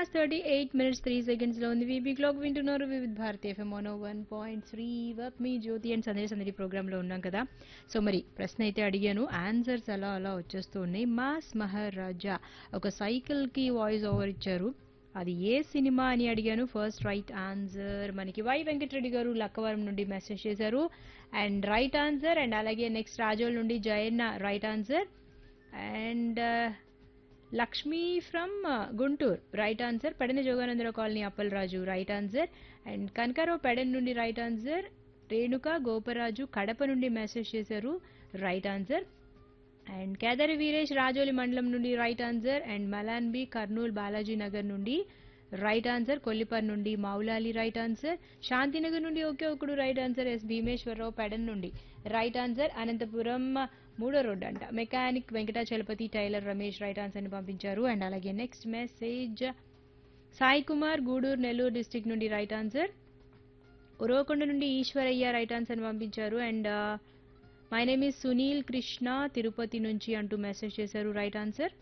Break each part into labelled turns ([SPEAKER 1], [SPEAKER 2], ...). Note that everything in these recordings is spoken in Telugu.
[SPEAKER 1] hours thirty eight minutes three సెకండ్స్లో ఉంది వీబీ క్లాక్ వింటున్నారు Vividh Bharati FM mono one point three వర్క్ మీ జ్యోతి అండ్ సందేశ్ సందడి ప్రోగ్రాంలో ఉన్నాం కదా సో మరి ప్రశ్న అయితే అడిగాను ఆన్సర్స్ అలా అలా వచ్చేస్తూ ఉన్నాయి మాస్ మహారాజా ఒక సైకిల్కి వాయిస్ ఓవర్ ఇచ్చారు అది ఏ సినిమా అని అడిగాను ఫస్ట్ రైట్ ఆన్సర్ మనకి వై వెంకటరెడ్డి గారు లక్కవరం నుండి మెసేజ్ చేశారు అండ్ రైట్ ఆన్సర్ అండ్ అలాగే నెక్స్ట్ రాజోల్ నుండి Jayanna right answer and Lakshmi from Guntur right answer Pedana Joganandarao colony Appalaraju right answer and Kanakarao Pedan నుండి రైట్ ఆన్సర్ రేణుక గోపరాజు కడప నుండి మెసేజ్ చేశారు right answer and Kedari Veeresh Rajoli మండలం నుండి right answer and Malanbi Kurnool Balaji Nagar నుండి రైట్ ఆన్సర్ కొల్లిపర్ నుండి మౌలాలి రైట్ ఆన్సర్ శాంతినగర్ నుండి ఒకే ఒకడు right answer S Bheemeswararao Pedan నుండి రైట్ ఆన్సర్ అనంతపురం మూడో రోడ్ అంట mechanic Venkatachalapathi tailor Ramesh right answer ని పంపించారు అండ్ అలాగే next message Sai Kumar Gudur Nellore district నుండి రైట్ ఆన్సర్ ఉరవకొండ నుండి ఈశ్వరయ్య రైట్ ఆన్సర్ ని పంపించారు and my name is Sunil Krishna Tirupati నుంచి అంటూ మెసేజ్ చేశారు right answer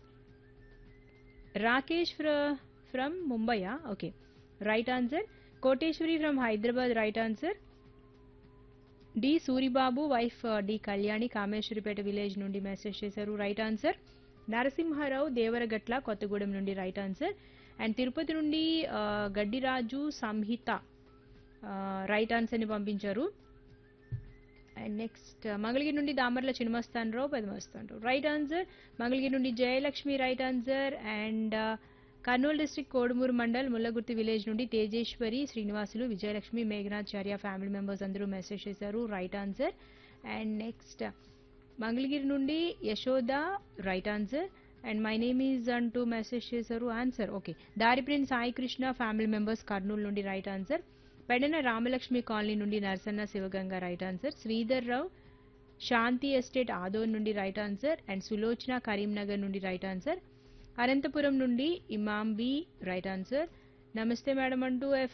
[SPEAKER 1] Rakesh from Mumbai okay right answer Koteswari from Hyderabad right answer D Suribabu wife D Kalyani Kameswaripeta village నుండి మెసేజ్ చేశారు రైట్ ఆన్సర్ నరసింహారావు దేవరగట్ల కొత్తగూడెం నుండి రైట్ ఆన్సర్ అండ్ తిరుపతి నుండి ఆ, గడ్డిరాజు సంహిత రైట్ ఆన్సర్ని పంపించారు అండ్ నెక్స్ట్ మంగళగిరి నుండి దామర్ల చినమస్తాన్ రావు పెదమస్తాన్ రావు రైట్ ఆన్సర్ మంగళగిరి నుండి Jayalakshmi right answer and Kurnool district Kodumuru mandal Mullagurthi village నుండి తేజేశ్వరి శ్రీనివాసులు విజయలక్ష్మి మేఘనాచార్య ఫ్యామిలీ మెంబర్స్ అందరూ మెసేజ్ చేశారు right answer and next Mangalagiri నుండి Yashoda right answer and my name is అంటూ మెసేజ్ చేశారు ఆన్సర్ ఓకే దారిప్రిన్ సాయి కృష్ణ ఫ్యామిలీ మెంబర్స్ కర్నూలు నుండి right answer Pedana Ramalakshmi colony నుండి నరసన్న శివగంగ రైట్ ఆన్సర్ శ్రీధర్ రావు శాంతి ఎస్టేట్ ఆదోన్ నుండి right answer and Sulochana Karimnagar నుండి రైట్ ఆన్సర్ అనంతపురం నుండి ఇమాం బి రైట్ ఆన్సర్ నమస్తే మేడం అంటూ ఎఫ్